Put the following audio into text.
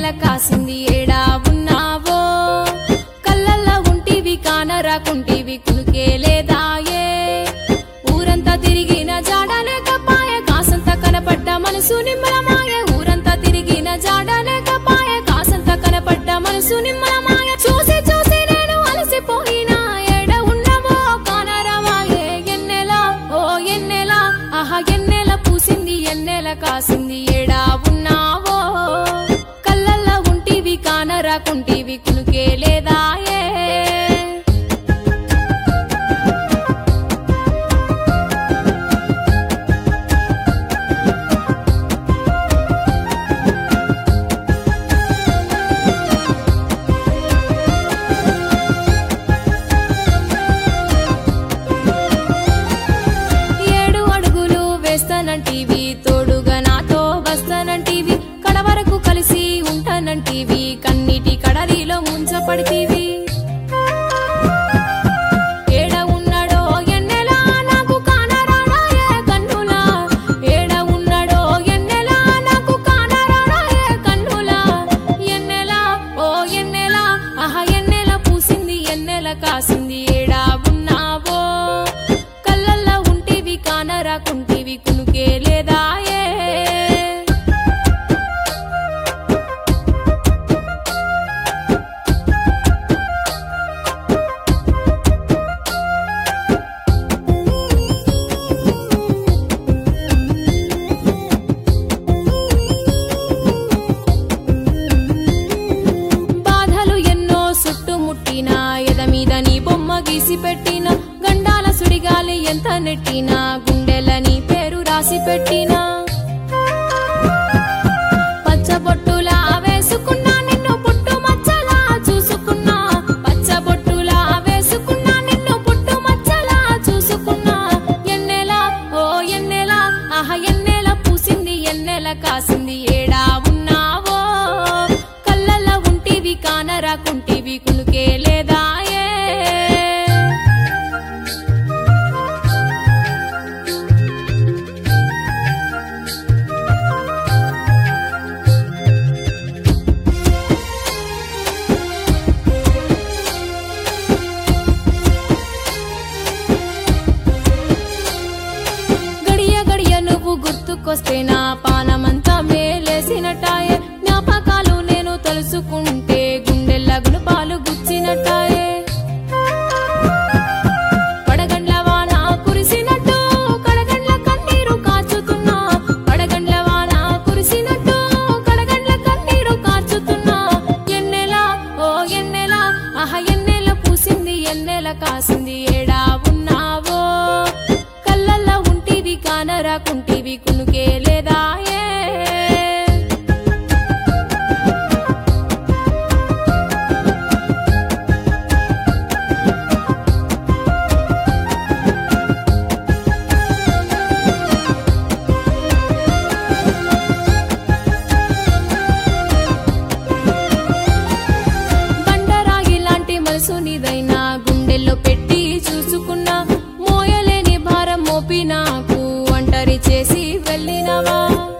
కాసింది ఏడా ఉన్నావో కళ్ళల్లా ఉంటివి కానరాకుంటివి కునుకే లేదాయే ఊరంతా తిరిగిన జాడలేకపాయ కాసంత కనపడ్డ మనసు నిమ్మలమాయ ఊరంతా తిరిగిన జాడలేకపాయ కాసంత కనపడ్డ మనసు నిమ్మలమాయ చూసి చూసి నేను అలసిపోయినా ఎడ ఉన్నవో కానరవాయే ఎన్నెలా ఓ ఎన్నెలా ఆహా ఎన్నెల పూసింది ఎన్నెల కాసింది ఏడా ఉన్నావో కళ్ళల్లా ఉంటివి కానరాకుంటివి కునుకే లేదాయే ఏడు అడుగులు వేస్తానంటీవి తోడుగా నాతో వస్తానంటీవి కడ వరకు కలిసి ఉంటానంటీవి కన్నీటి కడలిలో ముంచపడితీవి ఏడ ఉన్నాడో ఎన్నెలా నాకు కానరాడాయే కన్నులా ఏడ ఉన్నాడో ఎన్నెలా నాకు కానరాడాయే కన్నులా ఎన్నెలా ఓ ఎన్నెలా ఆహా ఎన్నెల పూసింది ఎన్నెల కాసింది ఏడా ఉన్నావో కళ్ళల్లా ఉంటివి కానరాకుంటివి కునుకే లేదాయే బాధలు ఎన్నో చుట్టుముట్టిన ఎద మీద నీ బొమ్మ గీసి పెట్టిన గండాల సుడిగాలి ఎంత నెట్టినా గుండెల నీ పేరు రాసి పెట్టినా పచ్చబొట్టులా వేసుకున్నా నిన్ను పుట్టు మచ్చలా చూసుకున్నా పచ్చబొట్టులా వేసుకున్నా నిన్ను పుట్టు మచ్చలా చూసుకున్నా ఎన్నెలా ఓ ఎన్నెలా ఆహా ఎన్నెల పూసింది ఎన్నెల కాసింది ఏడా ఉన్నావో కళ్ళల్లా ఉంటివి కానరాకుంటివి కునుకే లేదాయే గడియ గడియ నువ్వు గుర్తుకొస్తే నా పానమంతా మేలేసినట్టాయే జ్ఞాపకాలు నేను తలుసుకుంటే గుండెల్ల గుణపాలు గుచ్చినట్టాయే పడగండ్ల వాన కురిసినట్టు కడగండ్ల కన్నీరు కాచుతున్నా పడగండ్ల వాన కురిసినట్టు కడగండ్ల కన్నీరు కాచుతున్నా ఎన్నెలా ఓ ఎన్నెలా ఆహ ఎన్నెల పూసింది ఎన్నెల కాసింది ఏడా ఉన్నావో కళ్ళల్లా ఉంటివి కానరాకుంటివి కునుకే లేదాయే బండరాగి లాంటి మనసు నీదైనా గుండెల్లో పెట్టి చూసుకున్నా మోయలేని భారం మోపి నాకు ఒంటరి చేసి వెళ్ళినవా